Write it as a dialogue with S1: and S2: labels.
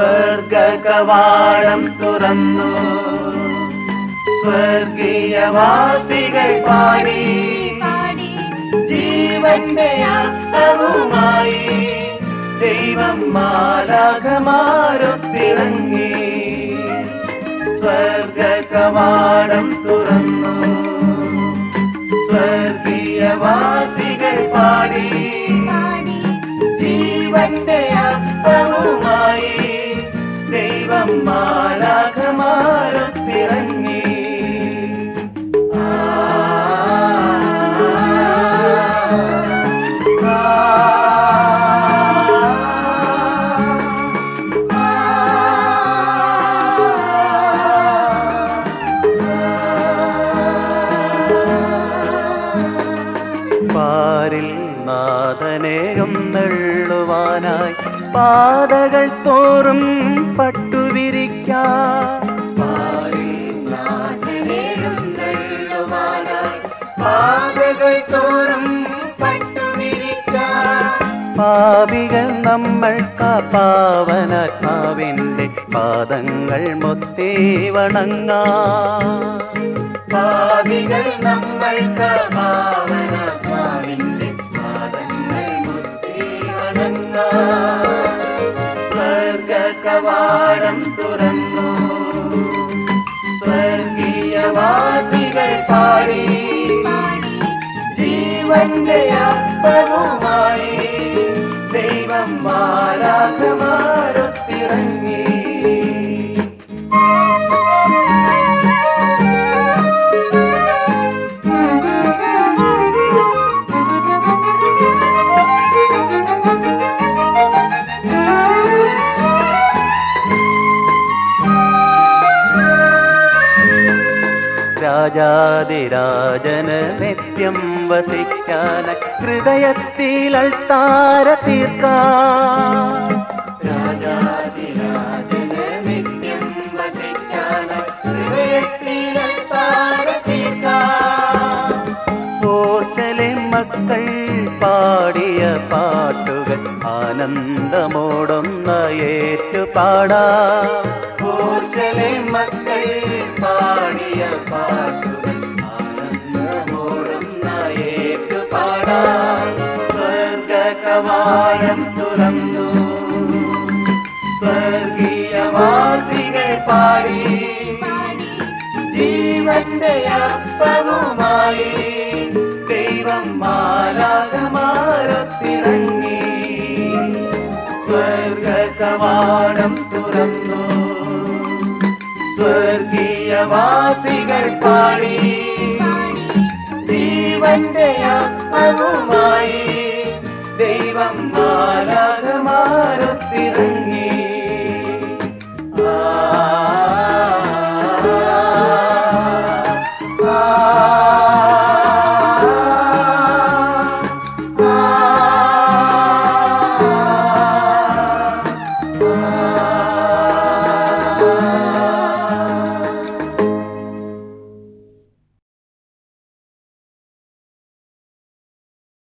S1: സ്വർഗ കവാടം തുറന്നു സ്വർഗീയവാസികൾ പാടി ജീവന്റെ അർത്ഥവുമായി ദൈവം മാലാകമാരൊത്തിറങ്ങി സ്വർഗ കവാടം തുറന്നു സ്വർഗീയവാസികൾ പാടി ജീവന്റെ അർത്ഥവുമായി ദൈവം മാലാകമാരൊത്തിറങ്ങി പാരിൽ നാഥനെഴുന്നള്ളുവാനായി പാതകൾ തോറും പട്ടുവിരിക്കാൻ പാതകൾ തോറും പട്ടുവിരിക്കാൻ പാപികൾ നമ്മൾക്ക് പാവനാത്മാവിൻ്റെ പാദങ്ങൾ മൊത്തേ വണങ്ങാം പാപികൾ നമ്മൾക്ക് പാവനാത്മാവിൻ്റെ പാദങ്ങൾ മൊത്തേ വണങ്ങാം സ്വർഗ കവാടം തുറന്നു സ്വർഗീയവാസികൾ പാടി ജീവന്റെ അർത്ഥവുമായി ദൈവം മാലാകമാരൊത്തിറങ്ങി രാജാതിരാജന് നിത്യം വസിക്കാൻ ഹൃദയത്തിൽ അൾത്താര തീർക്കാൻ രാജാതിരാജന് നിത്യം വസിക്കാൻ ഹൃദയത്തിൽ അൾത്താര തീർക്കാൻ ഓശലെ മക്കൾ പാടിയ പാട്ടുകൾ ആനന്ദമോടൊന്ന് ഏറ്റുപാടാം ഓശലെ മക്കൾ പാടിയ പാട്ടുകൾ ആനന്ദമോടൊന്ന് ഏറ്റുപാടാം സ്വർഗ കവാടം തുറന്നു സ്വർഗീയവാസികൾ പാടി ജീവന്റെ അപ്പവുമായി ദൈവം മാലാകമാരത്തിറങ്ങി സ്വർഗ കവാടം തുറന്നു സ്വർഗീയവാസികൾ പാടി ജീവന്റെ അപ്പവുമായി ദൈവം മാല